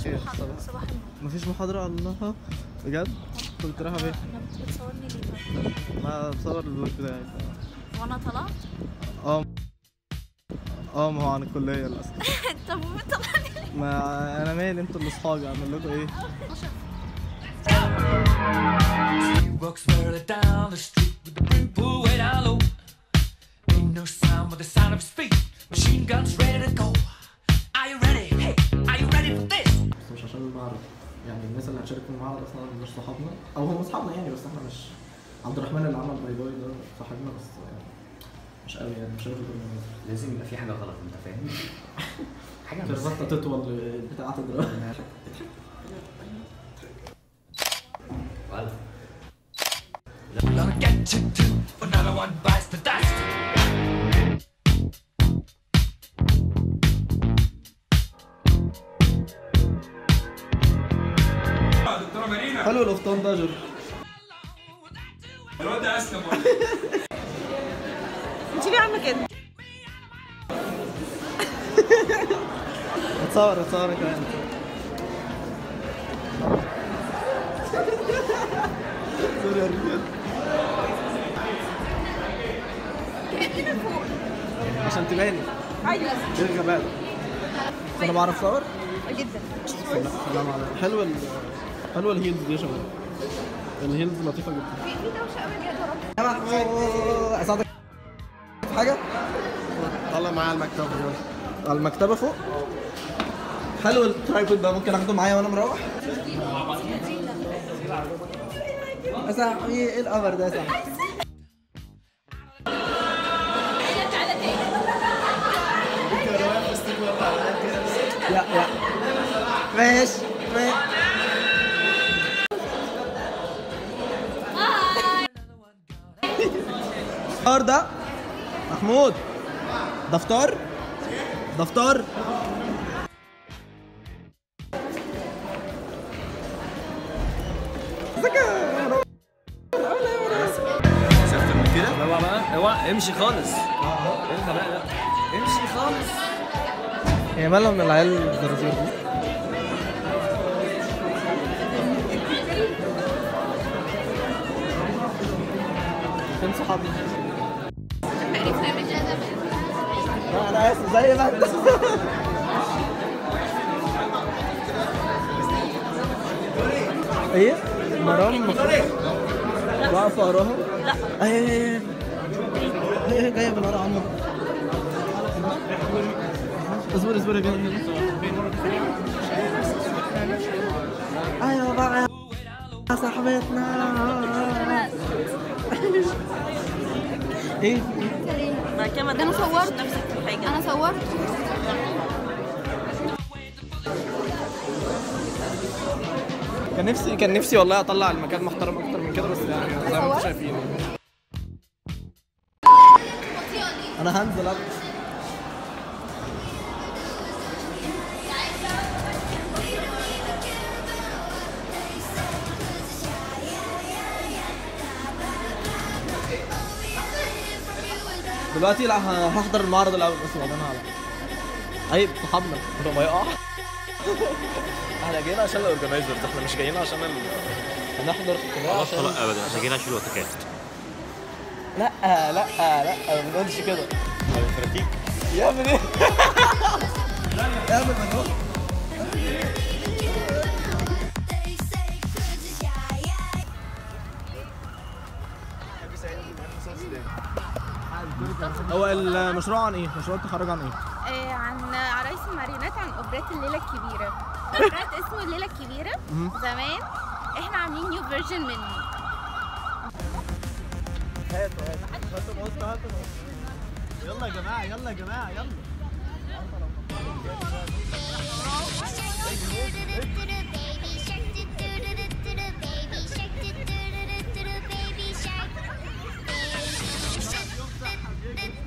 خير محاضرة. صباح صباح النور مفيش محاضرة الله بجد؟ كنت رايحة فين؟ انا بتصورني ليه طيب؟ ما بصور الفلوج بتاعي وانا طلعت اه اه ما هو عن الكلية للأسف طب طلعني ليه؟ ما أنا مالي انتوا اللي صحابي أعمل لكم إيه؟ He walks further down the street with the brim pulled way down low. Ain't no sound but the sound of his feet. Machine guns ready to go. Are you ready? Hey, are you ready for this? بس مش عشان المعرض يعني الناس اللي هتشارك في المعرض أصلا مش صحابنا أو هم أصحابنا يعني بس إحنا مش عبد الرحمن اللي عمل باي باي ده صاحبنا بس يعني مش قوي يعني مش عارف البرنامج لازم يبقى في حاجه غلط انت فاهم حاجه مش الربطة تطول بتاعة تضرب غلط Gonna get you too. Another one bites the dust. حلو القفطان ده جر انت ليه عامله كده؟ اتصور اتصور كمان سوري يا رجال عشان تباني ايوه ايه الغباء ده بس انا بعرف اصور جدا سلام عليكم حلو ال حلوه الهيلز دي يا شباب الهيلز لطيفه جدا في في دوشه قوي بجد يا محمود اساعدك في حاجه طلع معايا المكتبه يلا على المكتبه فوق حلو الترايبود ده ممكن اخده معايا وانا مروح يا صاحبي ايه القمر ده يا صاحبي يا يا ماشي ماشي الفطار ده محمود ده فطار ده فطار اوعى بقى اوعى امشي خالص انت بقى لا امشي خالص هي مالها من العيال الزرازير دي فين صحابي؟ لا انا اسف زي ما انت ايه؟ مرام واقفة وراها؟ لا ايه ايه جاية من ورا عمرو اصبر اصبر يا جدع ايوه بقى يا صاحبتنا ايه بعد كده ما ده انا صورت نفسك في حاجه انا صورت كان نفسي كان نفسي والله اطلع المكان محترم اكتر من كده بس يعني زي ما انتم شايفين انا هنزل أبقى. دلوقتي لا ه- هحضر المعرض الاول بس وبعدين هعرف عيب صحابنا ده ما يقع احنا جايين عشان الاورجنايزرز احنا مش جايين عشان ال... هنحضر اختبار خلاص عشان خلاص ابدا احنا جينا نشيل اوتوكاست لا لا لا ما بنقولش كده فراتيك يا ابني يا ابني مجنون هو المشروع عن ايه؟ مشروع التخرج عن ايه؟ آه عن عرايس الماريونات عن اوبرات الليله الكبيره اوبرات اسمه الليله الكبيره زمان احنا عاملين نيو فيرجن منه يلا يا جماعه يلا يا جماعه يلا Baby shark.